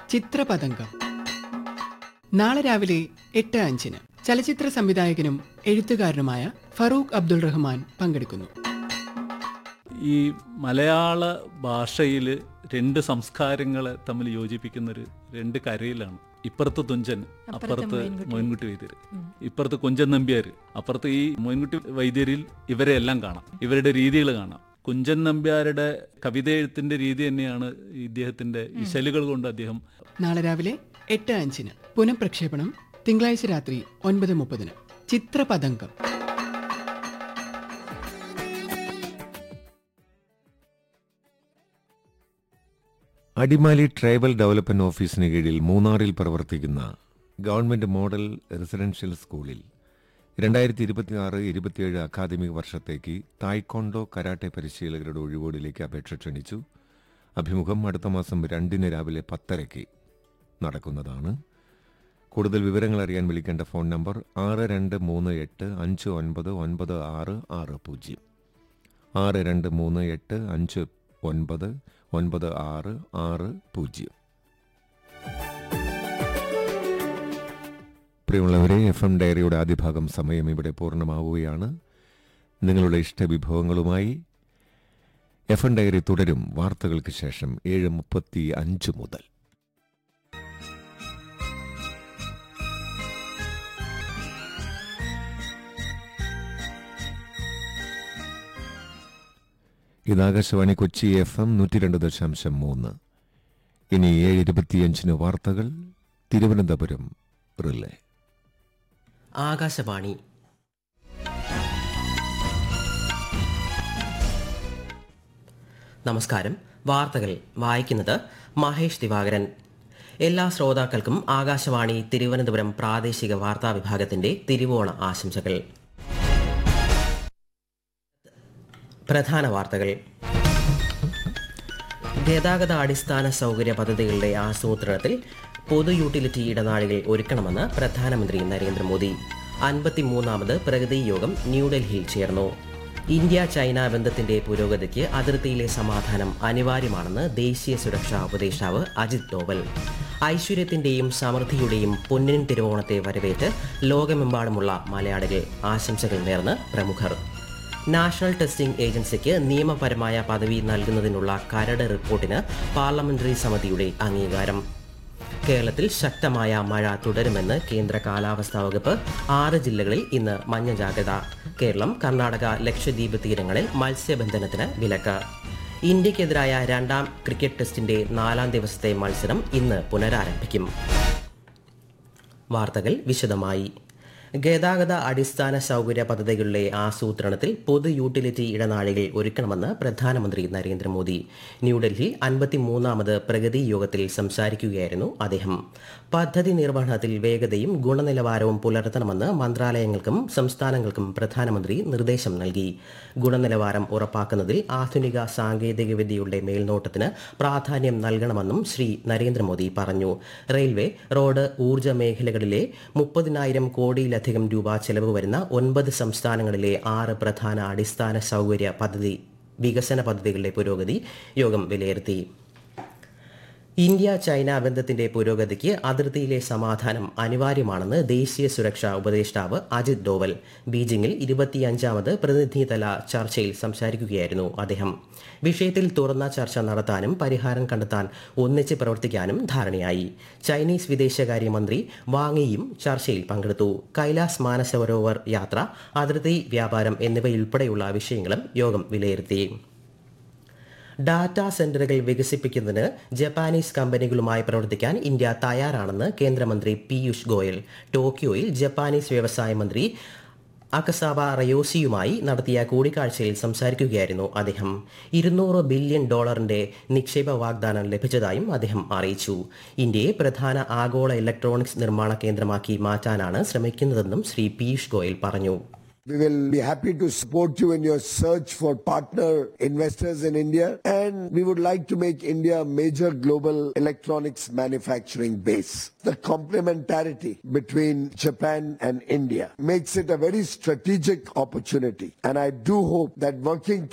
ചിത്രപതംഗം നാളെ രാവിലെ എട്ട് അഞ്ചിന് ചലച്ചിത്ര സംവിധായകനും എഴുത്തുകാരനുമായ ഫറൂഖ് അബ്ദുൾ റഹ്മാൻ പങ്കെടുക്കുന്നു ഈ മലയാള ഭാഷയിൽ രണ്ട് സംസ്കാരങ്ങളെ തമ്മിൽ യോജിപ്പിക്കുന്ന ഒരു രണ്ട് കരയിലാണ് ഇപ്പുറത്ത് തുഞ്ചൻ അപ്പുറത്ത് മോയിൻകുട്ടി വൈദ്യർ ഇപ്പുറത്ത് കുഞ്ചൻ നമ്പ്യാർ അപ്പുറത്ത് ഈ മോയിൻകുട്ടി വൈദ്യരിൽ ഇവരെ എല്ലാം കാണാം ഇവരുടെ രീതികൾ കാണാം കുഞ്ചൻ നമ്പ്യാരുടെ കവിത എഴുത്തിന്റെ രീതി തന്നെയാണ് ഇദ്ദേഹത്തിന്റെ ഇശലുകൾ കൊണ്ട് അദ്ദേഹം നാളെ രാവിലെ എട്ട് അഞ്ചിന് പുനഃപ്രക്ഷേപണം തിങ്കളാഴ്ച രാത്രി ഒൻപത് മുപ്പതിന് ചിത്രപതംഗം അടിമാലി ട്രൈബൽ ഡെവലപ്മെന്റ് ഓഫീസിന് കീഴിൽ മൂന്നാറിൽ പ്രവർത്തിക്കുന്ന ഗവൺമെന്റ് മോഡൽ റെസിഡൻഷ്യൽ സ്കൂളിൽ രണ്ടായിരത്തി ഇരുപത്തിയാറ് ഇരുപത്തിയേഴ് അക്കാദമിക് വർഷത്തേക്ക് തായ്ക്കൊണ്ടോ കരാട്ടെ പരിശീലകരുടെ ഒഴിവോടിലേക്ക് അപേക്ഷ ക്ഷണിച്ചു അഭിമുഖം അടുത്ത മാസം രണ്ടിന് രാവിലെ പത്തരയ്ക്ക് നടക്കുന്നതാണ് കൂടുതൽ വിവരങ്ങൾ അറിയാൻ വിളിക്കേണ്ട ഫോൺ നമ്പർ ആറ് രണ്ട് മൂന്ന് എട്ട് അഞ്ച് ഒൻപത് ഒൻപത് ആറ് ആറ് പൂജ്യം ആറ് രണ്ട് മൂന്ന് എട്ട് അഞ്ച് ഒൻപത് ഒൻപത് ആറ് ആറ് പൂജ്യം പ്രിയമുള്ളവരെ എഫ് എം ഡയറിയുടെ ആദ്യ ഭാഗം സമയം ഇവിടെ പൂർണ്ണമാവുകയാണ് നിങ്ങളുടെ ഇഷ്ടവിഭവങ്ങളുമായി എഫ് എം ഡയറി തുടരും വാർത്തകൾക്ക് ശേഷം ഏഴ് മുപ്പത്തി അഞ്ച് മുതൽ ഇത് ആകാശവാണി കൊച്ചി എഫ് എം നൂറ്റി രണ്ട് ദശാംശം മൂന്ന് ഇനി ഏഴ് ഇരുപത്തിയഞ്ചിന് വാർത്തകൾ തിരുവനന്തപുരം റിലേ ആകാശവാണി നമസ്കാരം വാർത്തകൾ വായിക്കുന്നത് മഹേഷ് ദിവാകരൻ എല്ലാ ശ്രോതാക്കൾക്കും ആകാശവാണി തിരുവനന്തപുരം പ്രാദേശിക വാർത്താ വിഭാഗത്തിന്റെ തിരുവോണ ആശംസകൾ പ്രധാന വാർത്തകൾ ഗതാഗത അടിസ്ഥാന സൗകര്യ പദ്ധതികളുടെ ആസൂത്രണത്തിൽ പൊതു യൂട്ടിലിറ്റി ഇടനാഴികൾ ഒരുക്കണമെന്ന് പ്രധാനമന്ത്രി നരേന്ദ്രമോദി അൻപത്തിമൂന്നാമത് പ്രഗതി യോഗം ന്യൂഡൽഹിയിൽ ചേർന്നു ഇന്ത്യ ചൈന ബന്ധത്തിന്റെ പുരോഗതിക്ക് അതിർത്തിയിലെ സമാധാനം അനിവാര്യമാണെന്ന് ദേശീയ സുരക്ഷാ ഉപദേഷ്ടാവ് അജിത് ഡോവൽ ഐശ്വര്യത്തിന്റെയും സമൃദ്ധിയുടെയും പൊന്നിൻ തിരുവോണത്തെ വരവേറ്റ് ലോകമെമ്പാടുമുള്ള മലയാളികൾ ആശംസകൾ നേർന്ന് പ്രമുഖർ നാഷണൽ ടെസ്റ്റിംഗ് ഏജൻസിക്ക് നിയമപരമായ പദവി നൽകുന്നതിനുള്ള കരട് റിപ്പോർട്ടിന് പാർലമെന്ററി സമിതിയുടെ അംഗീകാരം കേരളത്തിൽ ശക്തമായ മഴ തുടരുമെന്ന് കേന്ദ്ര കാലാവസ്ഥാ വകുപ്പ് ആറ് ജില്ലകളിൽ ഇന്ന് മഞ്ഞ ജാഗ്രത കേരളം കർണാടക ലക്ഷദ്വീപ് തീരങ്ങളിൽ മത്സ്യബന്ധനത്തിന് വിലക്ക് ഇന്ത്യക്കെതിരായ രണ്ടാം ക്രിക്കറ്റ് ടെസ്റ്റിന്റെ നാലാം ദിവസത്തെ മത്സരം ഇന്ന് പുനരാരംഭിക്കും വാർത്തകൾ വിശദമായി ഗതാഗത അടിസ്ഥാന സൗകര്യ പദ്ധതികളുടെ ആസൂത്രണത്തിൽ പൊതു യൂട്ടിലിറ്റി ഇടനാഴികൾ ഒരുക്കണമെന്ന് പ്രധാനമന്ത്രി നരേന്ദ്രമോദി ന്യൂഡൽഹി അൻപത്തിമൂന്നാമത് പ്രഗതി യോഗത്തിൽ സംസാരിക്കുകയായിരുന്നു അദ്ദേഹം പദ്ധതി നിർവഹണത്തിൽ വേഗതയും ഗുണനിലവാരവും പുലർത്തണമെന്ന് മന്ത്രാലയങ്ങൾക്കും സംസ്ഥാനങ്ങൾക്കും പ്രധാനമന്ത്രി നിർദ്ദേശം നൽകി ഗുണനിലവാരം ഉറപ്പാക്കുന്നതിൽ ആധുനിക സാങ്കേതികവിദ്യയുടെ മേൽനോട്ടത്തിന് പ്രാധാന്യം നൽകണമെന്നും ശ്രീ നരേന്ദ്രമോദി പറഞ്ഞു റെയിൽവേ റോഡ് ഊർജ്ജ മേഖലകളിലെ മുപ്പതിനായിരം കോടിയിലധികം രൂപ ചെലവ് വരുന്ന ഒൻപത് സംസ്ഥാനങ്ങളിലെ ആറ് പ്രധാന അടിസ്ഥാന സൗകര്യ പദ്ധതി വികസന പദ്ധതികളുടെ പുരോഗതി യോഗം വിലയിരുത്തി ഇന്ത്യ ചൈന ബന്ധത്തിന്റെ പുരോഗതിക്ക് അതിർത്തിയിലെ സമാധാനം അനിവാര്യമാണെന്ന് ദേശീയ സുരക്ഷാ ഉപദേഷ്ടാവ് അജിത് ഡോവൽ ബീജിംഗിൽ ഇരുപത്തിയഞ്ചാമത് പ്രതിനിധിതല ചർച്ചയിൽ സംസാരിക്കുകയായിരുന്നു അദ്ദേഹം വിഷയത്തിൽ തുറന്ന ചർച്ച നടത്താനും പരിഹാരം കണ്ടെത്താൻ ഒന്നിച്ച് പ്രവർത്തിക്കാനും ധാരണയായി ചൈനീസ് വിദേശകാര്യമന്ത്രി വാങ്ങിയും ചർച്ചയിൽ പങ്കെടുത്തു കൈലാസ് മാനസരോവർ യാത്ര അതിർത്തി വ്യാപാരം എന്നിവയുൾപ്പെടെയുള്ള വിഷയങ്ങളും യോഗം വിലയിരുത്തി ഡാറ്റാ സെന്ററുകൾ വികസിപ്പിക്കുന്നതിന് ജപ്പാനീസ് കമ്പനികളുമായി പ്രവർത്തിക്കാൻ ഇന്ത്യ തയ്യാറാണെന്ന് കേന്ദ്രമന്ത്രി പീയൂഷ് ഗോയൽ ടോക്കിയോയിൽ ജപ്പാനീസ് വ്യവസായ മന്ത്രി അക്കസാവ റയോസിയുമായി നടത്തിയ കൂടിക്കാഴ്ചയിൽ സംസാരിക്കുകയായിരുന്നു അദ്ദേഹം ഇരുന്നൂറ് ബില്യൺ ഡോളറിന്റെ നിക്ഷേപ വാഗ്ദാനം ലഭിച്ചതായും അദ്ദേഹം അറിയിച്ചു ഇന്ത്യയെ പ്രധാന ആഗോള ഇലക്ട്രോണിക്സ് നിർമ്മാണ കേന്ദ്രമാക്കി മാറ്റാനാണ് ശ്രമിക്കുന്നതെന്നും ശ്രീ പീയൂഷ് ഗോയൽ പറഞ്ഞു We will be happy to support you in your search for partner investors in India and we would like to make India a major global electronics manufacturing base. The complementarity between Japan and India makes it a very strategic opportunity and I do hope that working